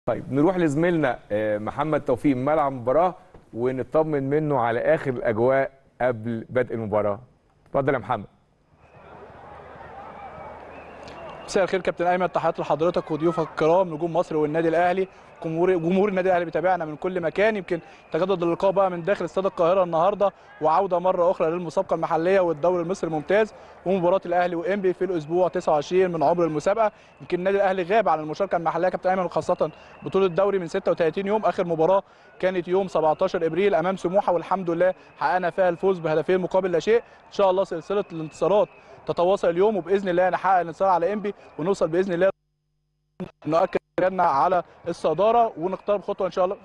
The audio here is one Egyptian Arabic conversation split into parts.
طيب نروح لزميلنا آه، محمد توفيق من ملعب المباراه ونطمن منه على اخر الاجواء قبل بدء المباراه اتفضل يا محمد مساء الخير كابتن ايمن تحياتي لحضرتك وضيوفك الكرام نجوم مصر والنادي الاهلي جمهور جمهور النادي الاهلي بيتابعنا من كل مكان يمكن تجدد اللقاء بقى من داخل استاد القاهره النهارده وعوده مره اخرى للمسابقه المحليه والدوري المصري الممتاز ومباراه الاهلي وانبي في الاسبوع 29 من عمر المسابقه يمكن النادي الاهلي غاب عن المشاركه المحليه كابتن ايمن وخاصه بطوله الدوري من 36 يوم اخر مباراه كانت يوم 17 ابريل امام سموحه والحمد لله حققنا فيها الفوز بهدفين مقابل لا شيء ان شاء الله سلسله الانتصارات تتواصل اليوم وباذن الله نحقق الانتصار على انبي ونوصل باذن الله نؤكد رجالنا على الصداره ونقترب خطوه ان شاء الله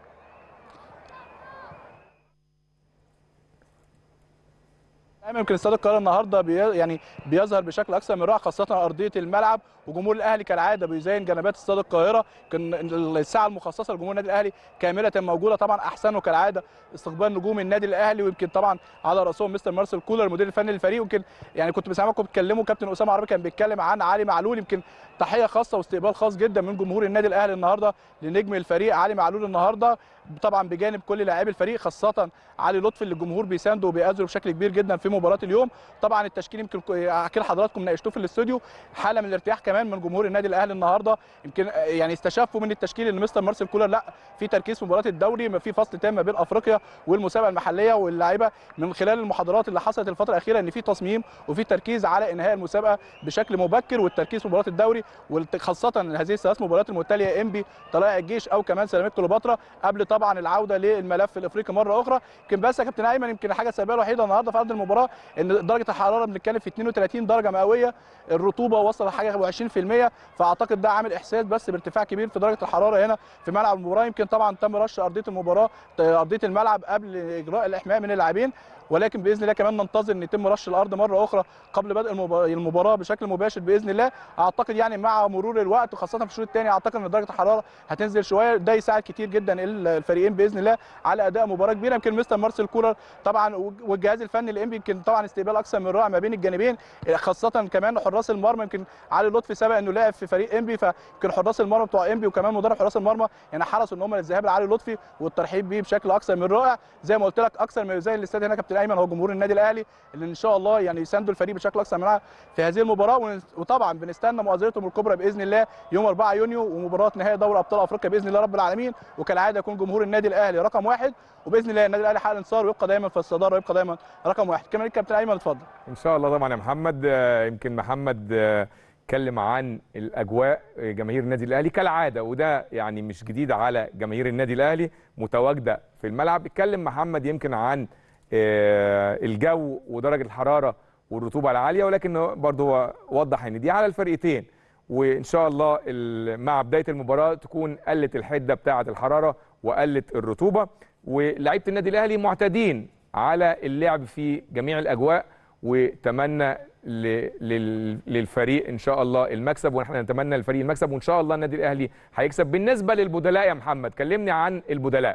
دايما يمكن استاد القاهره النهارده بي يعني بيظهر بشكل اكثر من رائع خاصه على ارضيه الملعب وجمهور الاهلي كالعاده بيزين جنبات استاد القاهره كان الساعه المخصصه لجمهور النادي الاهلي كامله موجوده طبعا احسنه كالعاده استقبال نجوم النادي الاهلي ويمكن طبعا على راسهم مستر مارسيل كولر المدير الفني للفريق يمكن يعني كنت بسمعكم بتتكلموا كابتن اسامه عربي كان بيتكلم عن علي معلول يمكن تحيه خاصه واستقبال خاص جدا من جمهور النادي الاهلي النهارده لنجم الفريق علي معلول النهارده طبعا بجانب كل لاعبي الفريق خاصه علي لطفي اللي الجمهور بيسانده وبيأزره بشكل كبير جدا في مباراه اليوم طبعا التشكيل يمكن احكي لحضراتكم ناقشتوه في الاستوديو حاله من الارتياح كمان من جمهور النادي الاهلي النهارده يمكن يعني استشفوا من التشكيل ان مستر مارسيل كولر لا في تركيز في مباراه الدوري ما في فصل تام ما بين افريقيا والمسابقه المحليه واللاعيبه من خلال المحاضرات اللي حصلت الفتره الاخيره ان في تصميم وفي تركيز على انهاء المسابقه بشكل مبكر والتركيز في مباراه الدوري خاصه هذه الثلاث مباريات المتتاليه انبي طلائع الجيش او كمان سيراميكا كليوباترا قبل طبعا العوده للملف الافريقي مره اخرى يمكن بس يا كابتن ايمن يمكن الحاجه السلبيه الوحيده النهارده في ارض المباراه ان درجه الحراره بنتكلم في 32 درجه مئويه الرطوبه وصل لحاجه 20% فاعتقد ده عامل احساس بس بارتفاع كبير في درجه الحراره هنا في ملعب المباراه يمكن طبعا تم رش ارضيه المباراه ارضيه الملعب قبل اجراء الاحماء من اللاعبين ولكن باذن الله كمان ننتظر ان يتم رش الارض مره اخرى قبل بدء المباراه بشكل مباشر باذن الله اعتقد يعني مع مرور الوقت وخاصه في الشوط الثاني اعتقد ان درجه الحراره هتنزل شويه ده يساعد كتير جدا الفريقين باذن الله على اداء مباراه كبيره يمكن مستر مارسيل كولر طبعا والجهاز الفني الانبي يمكن طبعا استقبال اكثر من رائع ما بين الجانبين خاصه كمان حراس المرمى يمكن علي لطفي سبق انه لعب في فريق انبي فيمكن حراس المرمى بتوع انبي وكمان مدرب حراس المرمى يعني حرصوا ان هم الذهاب لعلي لطفي والترحيب بيه بشكل اكثر من رائع زي ما قلت لك اكثر ما يزين الاستاد هنا كابتن ايمن هو جمهور النادي الاهلي اللي ان شاء الله يعني يساندوا الفريق بشكل اكثر من رائع في هذه المباراه وطبعا بنستنى مؤازرتهم الكبرى باذن الله يوم 4 يونيو ومباراه نهائي دوري ابطال افريقيا باذن الله رب العالمين وكالعاده يكون جمهور النادي الاهلي رقم واحد وباذن الله النادي الاهلي حقق الانتصار ويبقى دايما في الصداره ويبقى دايما رقم واحد كمان الكابتن ايمن اتفضل ان شاء الله طبعا يا محمد يمكن محمد اتكلم عن الاجواء جماهير النادي الاهلي كالعاده وده يعني مش جديد على جماهير النادي الاهلي متواجده في الملعب اتكلم محمد يمكن عن الجو ودرجه الحراره والرطوبه العاليه ولكن برضه هو وضح ان دي على الفرقتين وان شاء الله مع بدايه المباراه تكون قلت الحده بتاعه الحراره وقلت الرطوبه ولاعيبه النادي الاهلي معتادين على اللعب في جميع الاجواء وتمنى للفريق ان شاء الله المكسب ونحن نتمنى للفريق المكسب وان شاء الله النادي الاهلي هيكسب بالنسبه للبدلاء يا محمد كلمني عن البدلاء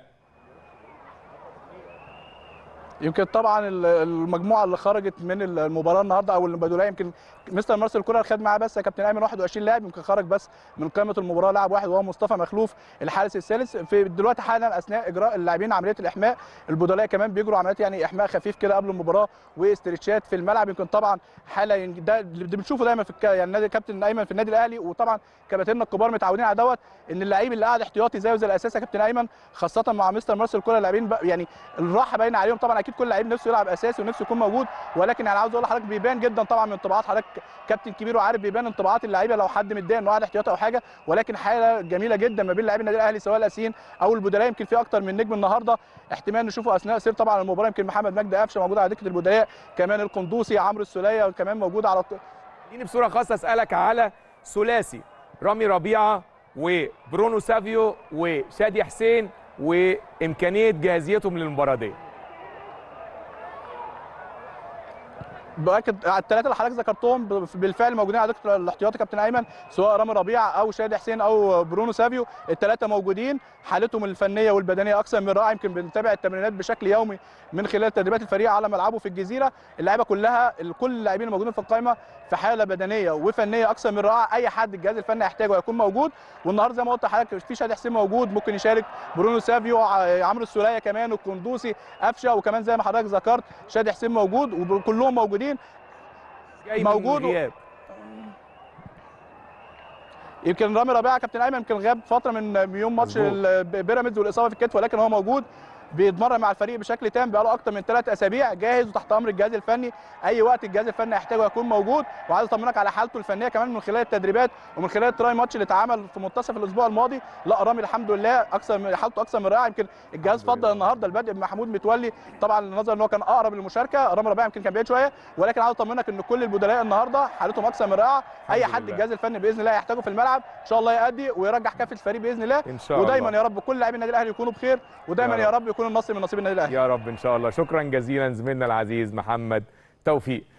يمكن طبعا المجموعه اللي خرجت من المباراه النهارده او البدلاء يمكن مستر مارسيل كولر خد معاه بس يا كابتن ايمن 21 لاعب يمكن خرج بس من قائمه المباراه لاعب واحد وهو مصطفى مخلوف الحارس الثالث في دلوقتي حالا اثناء اجراء اللاعبين عمليه الاحماء البدلاء كمان بيجروا عمليات يعني احماء خفيف كده قبل المباراه واسترتشات في الملعب يمكن طبعا حاله ده اللي بنشوفه دايما في يعني النادي كابتن ايمن في النادي الاهلي وطبعا كباتننا الكبار متعودين على دوت ان اللعيب اللي قاعد احتياطي زيه زي الاساس يا كابتن ايمن خاصه مع مستر مارسيل كولر اللاعبين يعني الراحه باينه عليهم طبعا اكيد كل لعيب نفسه يلعب اساسي ونفسه يكون موجود ولكن يعني عاوز اقول لحضرتك بيبان جدا طبعا من انطباعات حضرتك كابتن كبير وعارف بيبان انطباعات اللعيبه لو حد متضايق انه قاعد احتياطي او حاجه ولكن حاله جميله جدا ما بين لاعبي النادي الاهلي سواء الاساسيين او البدلاء يمكن في اكتر من نجم النهارده احتمال نشوفه اثناء سير طبعا المباراه يمكن محمد مجدي قفشه موجود على دكه البدلاء كمان القندوسي عمرو السوليه كمان موجود على خليني بصوره خاصه اسالك على ثلاثي رامي ربيعه وبرونو سافيو وشادي حسين وامكانيه جاهزيتهم للمباراه دي باكد على الثلاثه اللي حضرتك ذكرتهم ب- بالفعل موجودين على دكه الاحتياطي كابتن ايمن سواء رامي ربيعه او شادي حسين او برونو سافيو الثلاثه موجودين حالتهم الفنيه والبدنيه اكثر من رائعه يمكن بنتابع التمرينات بشكل يومي من خلال تدريبات الفريق على ملعبه في الجزيره اللعيبه كلها كل اللاعبين الموجودين في القائمه في حاله بدنيه وفنيه اكثر من رائعه اي حد الجهاز الفني يحتاجه هيكون موجود والنهارده زي ما قلت لحضرتك في شادي حسين موجود ممكن يشارك برونو سافيو ع- عمرو السوليه كمان والقندوسي قفشه وكمان زي ما حضرتك ذكرت شادي حسين موجود وكلهم موجودين جاي من موجود و- غياب. يمكن رامي ربيعه كابتن ايمن يمكن غاب فتره من من يوم ماتش مظبوط. ال- بيراميدز والاصابه في الكتف ولكن هو موجود بيتمرن مع الفريق بشكل تام بقاله اكتر من ثلاث اسابيع جاهز وتحت امر الجهاز الفني اي وقت الجهاز الفني يحتاجه يكون موجود وعايز اطمنك على حالته الفنيه كمان من خلال التدريبات ومن خلال التراي ماتش اللي اتعمل في منتصف الاسبوع الماضي لا رامي الحمد لله اكثر من حالته اكثر من رائعه يمكن الجهاز الحمد فضل لله. النهارده البدء بمحمود متولي طبعا نظرا ان هو كان اقرب للمشاركه رامي ربيعه يمكن كان بعيد شويه ولكن عايز اطمنك ان كل البدلاء النهارده حالتهم اكثر من رائعه اي الحمد حد لله. الجهاز الفني باذن الله يحتاجه في الملعب ان شاء الله يأدي ويرجح كافه الفريق باذن الله ان شاء ودايما الله يا رب كل لاعبي النادي الاهلي يكونوا بخير ودايما يا يا رب. رب يكون النصر من نصيب النادي الاهلي يا رب ان شاء الله شكرا جزيلا زميلنا العزيز محمد توفيق